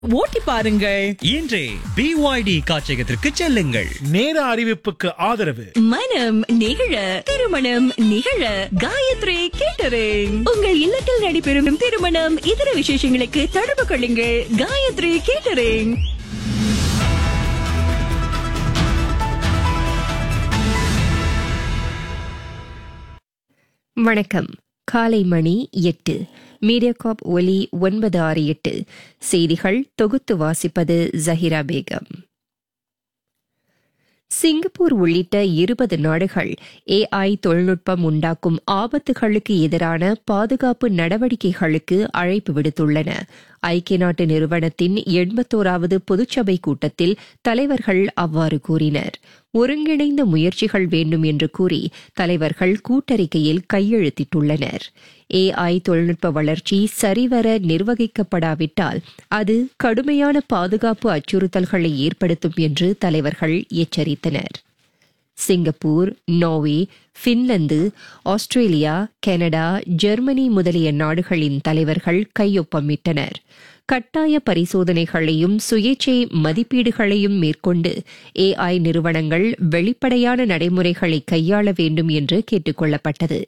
ஓட்டி பாருங்கள் இன்றே பிஒய்டி காட்சியகத்திற்கு செல்லுங்கள் நேர அறிவிப்புக்கு ஆதரவு மனம் நிகழ திருமணம் நிகழ காயத்ரி கேட்டரிங் உங்கள் இல்லத்தில் நடைபெறும் திருமணம் இதர விசேஷங்களுக்கு தொடர்பு கொள்ளுங்கள் காயத்ரி கேட்டரிங் வணக்கம் காலை மணி எட்டு மீடியாகாப் ஒலி ஒன்பது ஆறு எட்டு செய்திகள் தொகுத்து வாசிப்பது ஜஹிரா பேகம் சிங்கப்பூர் உள்ளிட்ட இருபது நாடுகள் ஏஐ தொழில்நுட்பம் உண்டாக்கும் ஆபத்துகளுக்கு எதிரான பாதுகாப்பு நடவடிக்கைகளுக்கு அழைப்பு விடுத்துள்ளன ஐக்கிய நாட்டு நிறுவனத்தின் எண்பத்தோராவது பொதுச்சபை கூட்டத்தில் தலைவர்கள் அவ்வாறு கூறினர் ஒருங்கிணைந்த முயற்சிகள் வேண்டும் என்று கூறி தலைவர்கள் கூட்டறிக்கையில் கையெழுத்திட்டுள்ளனர் ஏஐ தொழில்நுட்ப வளர்ச்சி சரிவர நிர்வகிக்கப்படாவிட்டால் அது கடுமையான பாதுகாப்பு அச்சுறுத்தல்களை ஏற்படுத்தும் என்று தலைவர்கள் எச்சரித்தனர் Singapore Norway Finland Australia Canada Germany முதலிய நாடுகளின் தலைவர்கள் கையொப்பமிட்டனர் கட்டாய பரிசோதனைகளையும் சுயேட்சை மதிப்பீடுகளையும் மேற்கொண்டு ஏஐ நிறுவனங்கள் வெளிப்படையான நடைமுறைகளை கையாள வேண்டும் என்று கேட்டுக் கொள்ளப்பட்டது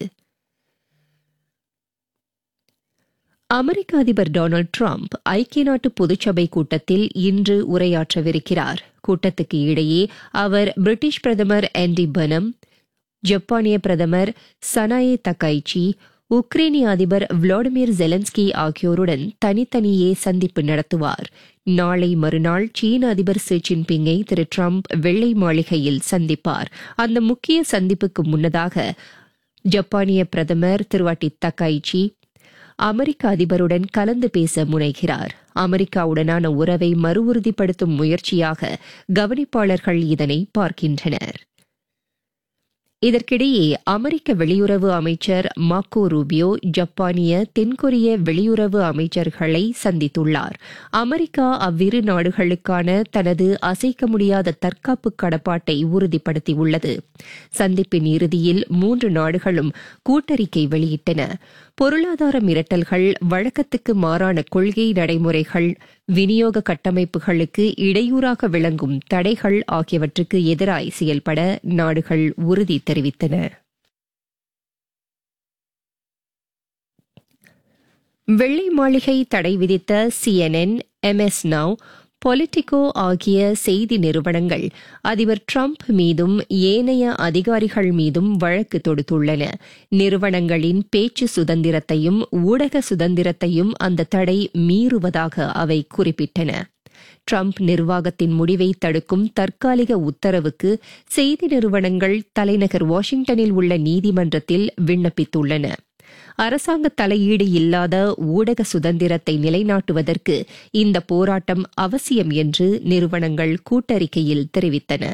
அமெரிக்க அதிபர் டொனால்டு டிரம்ப் ஐக்கிய நாட்டு பொதுச்சபை கூட்டத்தில் இன்று உரையாற்றவிருக்கிறார் கூட்டத்துக்கு இடையே அவர் பிரிட்டிஷ் பிரதமர் ஆண்டி பனம் ஜப்பானிய பிரதமர் சனாயே தகைச்சி உக்ரைனிய அதிபர் விளாடிமிர் ஜெலன்ஸ்கி ஆகியோருடன் தனித்தனியே சந்திப்பு நடத்துவார் நாளை மறுநாள் சீன அதிபர் ஷி ஜின்பிங்கை திரு டிரம்ப் வெள்ளை மாளிகையில் சந்திப்பார் அந்த முக்கிய சந்திப்புக்கு முன்னதாக ஜப்பானிய பிரதமர் திருவாட்டி தக்காய்ச்சி அமெரிக்க அதிபருடன் கலந்து பேச முனைகிறார் அமெரிக்காவுடனான உறவை மறுஉறுதிப்படுத்தும் முயற்சியாக கவனிப்பாளர்கள் இதனை பார்க்கின்றனர் இதற்கிடையே அமெரிக்க வெளியுறவு அமைச்சர் மாக்கோ ரூபியோ ஜப்பானிய தென்கொரிய வெளியுறவு அமைச்சர்களை சந்தித்துள்ளார் அமெரிக்கா அவ்விரு நாடுகளுக்கான தனது அசைக்க முடியாத தற்காப்பு கடப்பாட்டை உறுதிப்படுத்தியுள்ளது சந்திப்பின் இறுதியில் மூன்று நாடுகளும் கூட்டறிக்கை வெளியிட்டன பொருளாதார மிரட்டல்கள் வழக்கத்துக்கு மாறான கொள்கை நடைமுறைகள் விநியோக கட்டமைப்புகளுக்கு இடையூறாக விளங்கும் தடைகள் ஆகியவற்றுக்கு எதிராய் செயல்பட நாடுகள் உறுதி தெரிவித்தன வெள்ளை மாளிகை தடை விதித்த சிஎன்என் எம்எஸ் நவ் பொலிட்டிகோ ஆகிய செய்தி நிறுவனங்கள் அதிபர் டிரம்ப் மீதும் ஏனைய அதிகாரிகள் மீதும் வழக்கு தொடுத்துள்ளன நிறுவனங்களின் பேச்சு சுதந்திரத்தையும் ஊடக சுதந்திரத்தையும் அந்த தடை மீறுவதாக அவை குறிப்பிட்டன ட்ரம்ப் நிர்வாகத்தின் முடிவை தடுக்கும் தற்காலிக உத்தரவுக்கு செய்தி நிறுவனங்கள் தலைநகர் வாஷிங்டனில் உள்ள நீதிமன்றத்தில் விண்ணப்பித்துள்ளன அரசாங்க தலையீடு இல்லாத ஊடக சுதந்திரத்தை நிலைநாட்டுவதற்கு இந்த போராட்டம் அவசியம் என்று நிறுவனங்கள் கூட்டறிக்கையில் தெரிவித்தன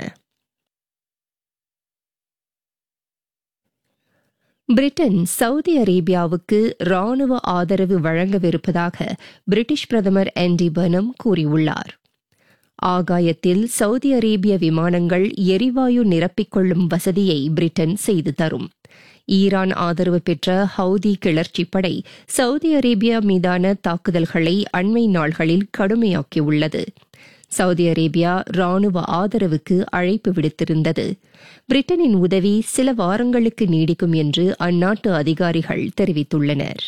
பிரிட்டன் சவுதி அரேபியாவுக்கு ராணுவ ஆதரவு வழங்கவிருப்பதாக பிரிட்டிஷ் பிரதமர் ஆண்டி பனம் கூறியுள்ளார் ஆகாயத்தில் சவுதி அரேபிய விமானங்கள் எரிவாயு நிரப்பிக்கொள்ளும் வசதியை பிரிட்டன் செய்து தரும் ஈரான் ஆதரவு பெற்ற ஹவுதி கிளர்ச்சி படை சவுதி அரேபியா மீதான தாக்குதல்களை அண்மை நாள்களில் கடுமையாக்கியுள்ளது சவுதி அரேபியா ராணுவ ஆதரவுக்கு அழைப்பு விடுத்திருந்தது பிரிட்டனின் உதவி சில வாரங்களுக்கு நீடிக்கும் என்று அந்நாட்டு அதிகாரிகள் தெரிவித்துள்ளனர்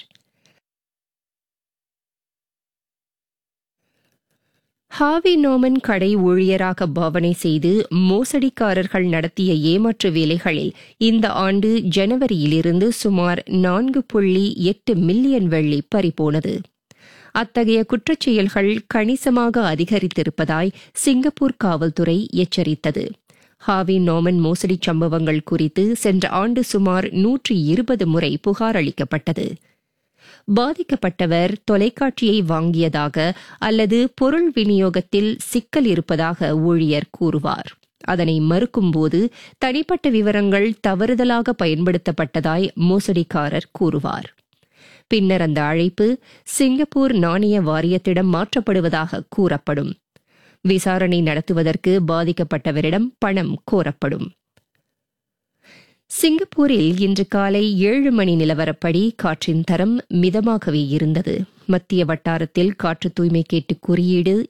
ஹாவி நோமன் கடை ஊழியராக பாவனை செய்து மோசடிக்காரர்கள் நடத்திய ஏமாற்று வேலைகளில் இந்த ஆண்டு ஜனவரியிலிருந்து சுமார் நான்கு புள்ளி எட்டு மில்லியன் வெள்ளி பறிபோனது அத்தகைய குற்றச்செயல்கள் கணிசமாக அதிகரித்திருப்பதாய் சிங்கப்பூர் காவல்துறை எச்சரித்தது ஹாவி நோமன் மோசடி சம்பவங்கள் குறித்து சென்ற ஆண்டு சுமார் நூற்றி இருபது முறை புகார் அளிக்கப்பட்டது பாதிக்கப்பட்டவர் தொலைக்காட்சியை வாங்கியதாக அல்லது பொருள் விநியோகத்தில் சிக்கல் இருப்பதாக ஊழியர் கூறுவார் அதனை மறுக்கும்போது தனிப்பட்ட விவரங்கள் தவறுதலாக பயன்படுத்தப்பட்டதாய் மோசடிக்காரர் கூறுவார் பின்னர் அந்த அழைப்பு சிங்கப்பூர் நாணய வாரியத்திடம் மாற்றப்படுவதாக கூறப்படும் விசாரணை நடத்துவதற்கு பாதிக்கப்பட்டவரிடம் பணம் கோரப்படும் சிங்கப்பூரில் இன்று காலை ஏழு மணி நிலவரப்படி காற்றின் தரம் மிதமாகவே இருந்தது மத்திய வட்டாரத்தில் காற்று தூய்மை கேட்டு குறியீடு